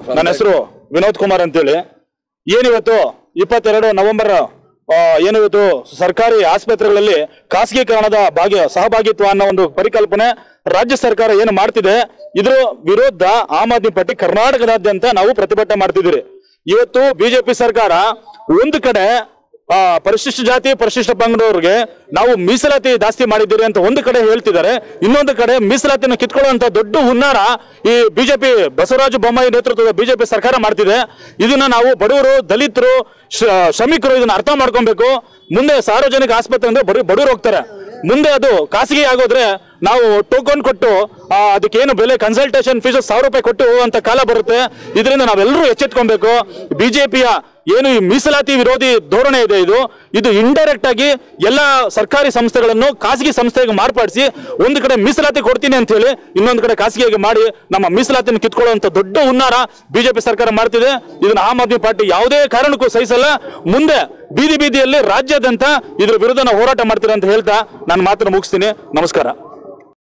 ನನ್ನ ಹೆಸರು ವಿನೋದ್ ಕುಮಾರ್ ಅಂತೇಳಿ ಏನಿವತ್ತು ಇಪ್ಪತ್ತೆರಡು ನವೆಂಬರ್ ಆ, ಏನಿವತ್ತು ಸರ್ಕಾರಿ ಆಸ್ಪತ್ರೆಗಳಲ್ಲಿ ಖಾಸಗೀಕರಣದ ಭಾಗ್ಯ ಸಹಭಾಗಿತ್ವ ಅನ್ನೋ ಒಂದು ಪರಿಕಲ್ಪನೆ ರಾಜ್ಯ ಸರ್ಕಾರ ಏನು ಮಾಡ್ತಿದೆ ಇದ್ರ ವಿರುದ್ಧ ಆಮ್ ಆದ್ಮಿ ಪಾರ್ಟಿ ಕರ್ನಾಟಕದಾದ್ಯಂತ ನಾವು ಪ್ರತಿಭಟನೆ ಮಾಡ್ತಿದ್ದೀರಿ ಇವತ್ತು ಬಿಜೆಪಿ ಸರ್ಕಾರ ಒಂದು ಕಡೆ ಆ, ಪರಿಶಿಷ್ಟ ಜಾತಿ ಪರಿಶಿಷ್ಟ ಪಂಗಡವ್ರಿಗೆ ನಾವು ಮೀಸಲಾತಿ ಜಾಸ್ತಿ ಮಾಡಿದ್ದೀರಿ ಅಂತ ಒಂದು ಕಡೆ ಹೇಳ್ತಿದ್ದಾರೆ ಇನ್ನೊಂದು ಕಡೆ ಮೀಸಲಾತಿನ ಕಿತ್ಕೊಳ್ಳುವಂತ ದೊಡ್ಡ ಹುನ್ನಾರ ಈ ಬಿಜೆಪಿ ಬಸವರಾಜ ಬೊಮ್ಮಾಯಿ ನೇತೃತ್ವದ ಬಿಜೆಪಿ ಸರ್ಕಾರ ಮಾಡ್ತಿದೆ ಇದನ್ನ ನಾವು ಬಡವರು ದಲಿತರು ಶ- ಶ್ರಮಿಕರು ಇದನ್ನ ಅರ್ಥ ಮಾಡ್ಕೊಬೇಕು ಮುಂದೆ ಸಾರ್ವಜನಿಕ ಆಸ್ಪತ್ರೆ ಅಂದ್ರೆ ಬರೀ ಬಡವರು ಹೋಗ್ತಾರೆ ಮುಂದೆ ಅದು ಖಾಸಗಿ ಆಗೋದ್ರೆ ನಾವು ಟೋಕನ್ ಕೊಟ್ಟು ಆ, ಅದಕ್ಕೇನು ಬೆಲೆ ಕನ್ಸಲ್ಟೇಷನ್ ಫೀಸ್ ಸಾವಿರ ರೂಪಾಯಿ ಕೊಟ್ಟು ಹೋಗುವಂತ ಕಾಲ ಬರುತ್ತೆ ಇದರಿಂದ ನಾವೆಲ್ಲರೂ ಎಚ್ಚೆತ್ಕೊಬೇಕು ಬಿಜೆಪಿಯ ಏನು ಈ ಮೀಸಲಾತಿ ವಿರೋಧಿ ಧೋರಣೆ ಇದೆ ಇದು ಇದು ಇಂಡೈರೆಕ್ಟ್ ಆಗಿ ಎಲ್ಲ ಸರ್ಕಾರಿ ಸಂಸ್ಥೆಗಳನ್ನು ಖಾಸಗಿ ಸಂಸ್ಥೆಗೆ ಮಾರ್ಪಡಿಸಿ ಒಂದು ಕಡೆ ಮೀಸಲಾತಿ ಕೊಡ್ತೀನಿ ಅಂತ ಹೇಳಿ ಇನ್ನೊಂದು ಕಡೆ ಖಾಸಗಿಯಾಗಿ ಮಾಡಿ ನಮ್ಮ ಮೀಸಲಾತಿಯನ್ನು ಕಿತ್ಕೊಳ್ಳುವಂತ ದೊಡ್ಡ ಹುನ್ನಾರ ಬಿಜೆಪಿ ಸರ್ಕಾರ ಮಾಡ್ತಿದೆ ಇದನ್ನ ಆಮ್ ಆದ್ಮಿ ಪಾರ್ಟಿ ಯಾವುದೇ ಕಾರಣಕ್ಕೂ ಸಹಿಸಲ್ಲ ಮುಂದೆ ಬೀದಿ ಬೀದಿಯಲ್ಲಿ ರಾಜ್ಯಾದ್ಯಂತ ಇದ್ರ ವಿರುದ್ಧ ನಾವು ಹೋರಾಟ ಮಾಡ್ತೀರಾ ಅಂತ ಹೇಳ್ತಾ ನಾನು ಮಾತನ್ನು ಮುಗಿಸ್ತೀನಿ ನಮಸ್ಕಾರ